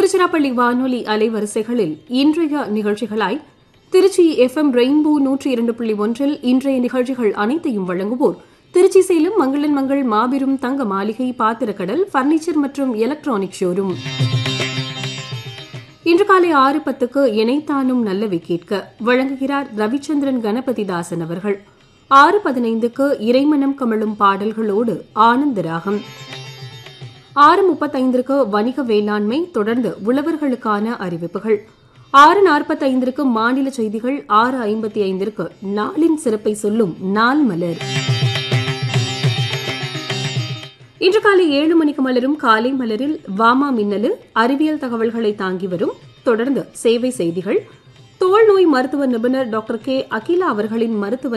திருச்சிராப்பள்ளி வானொலி அலைவரிசைகளில் இன்றைய நிகழ்ச்சிகளாய் திருச்சி எஃப்எம் ரெயின்போ நூற்றி இரண்டு புள்ளி ஒன்றில் இன்றைய நிகழ்ச்சிகள் அனைத்தையும் வழங்குவோர் திருச்சி சேலம் மங்களன் மங்கள் மாபெரும் தங்க மாளிகை பாத்திரக்கடல் பர்னிச்சர் மற்றும் எலக்ட்ரானிக் ஷோரூம் இன்று காலை ஆறு பத்துக்கு இணைத்தானும் நல்லவை கேட்க வழங்குகிறார் ரவிச்சந்திரன் கணபதி தாசன் அவர்கள் ஆறு பதினைந்துக்கு இறைமனம் கமழும் பாடல்களோடு ஆனந்தராகம் ஆறு முப்பத்தைந்திற்கு வணிக வேளாண்மை தொடர்ந்து உழவர்களுக்கான அறிவிப்புகள் ஆறு நாற்பத்தைந்திற்கு மாநில செய்திகள் ஆறு ஐம்பத்தி ஐந்திற்கு நாளின் சிறப்பை சொல்லும் நாள் மலர் இன்று காலை ஏழு மணிக்கு மலரும் காலை மலரில் வாமா மின்னலு அறிவியல் தகவல்களை தாங்கி வரும் தொடர்ந்து சேவை செய்திகள் தோல் நோய் மருத்துவ நிபுணர் டாக்டர் கே அகிலா அவர்களின் மருத்துவ